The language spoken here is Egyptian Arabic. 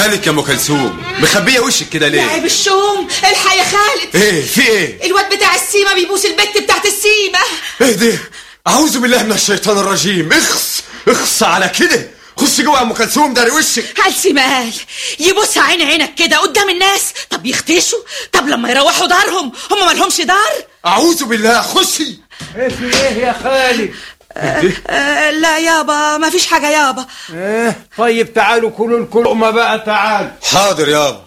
مالك يا ام كلثوم مخبيه وشك كده ليه لعب الشوم الحق يا خالد ايه في ايه الواد بتاع السيمة بيبوس البت بتاعت السيمة ايه ده اعوذ بالله من الشيطان الرجيم اخص اخص على كده خش جوه يا ام كلثوم داري وشك قال سمال يبص عين عينك كده قدام الناس طب يختشوا طب لما يروحوا دارهم هم مالهمش دار اعوذ بالله خشي ايه في ايه يا خالد آه لا يابا ما فيش حاجة يابا ايه طيب تعالوا كلوا الكلمة بقى تعال حاضر يابا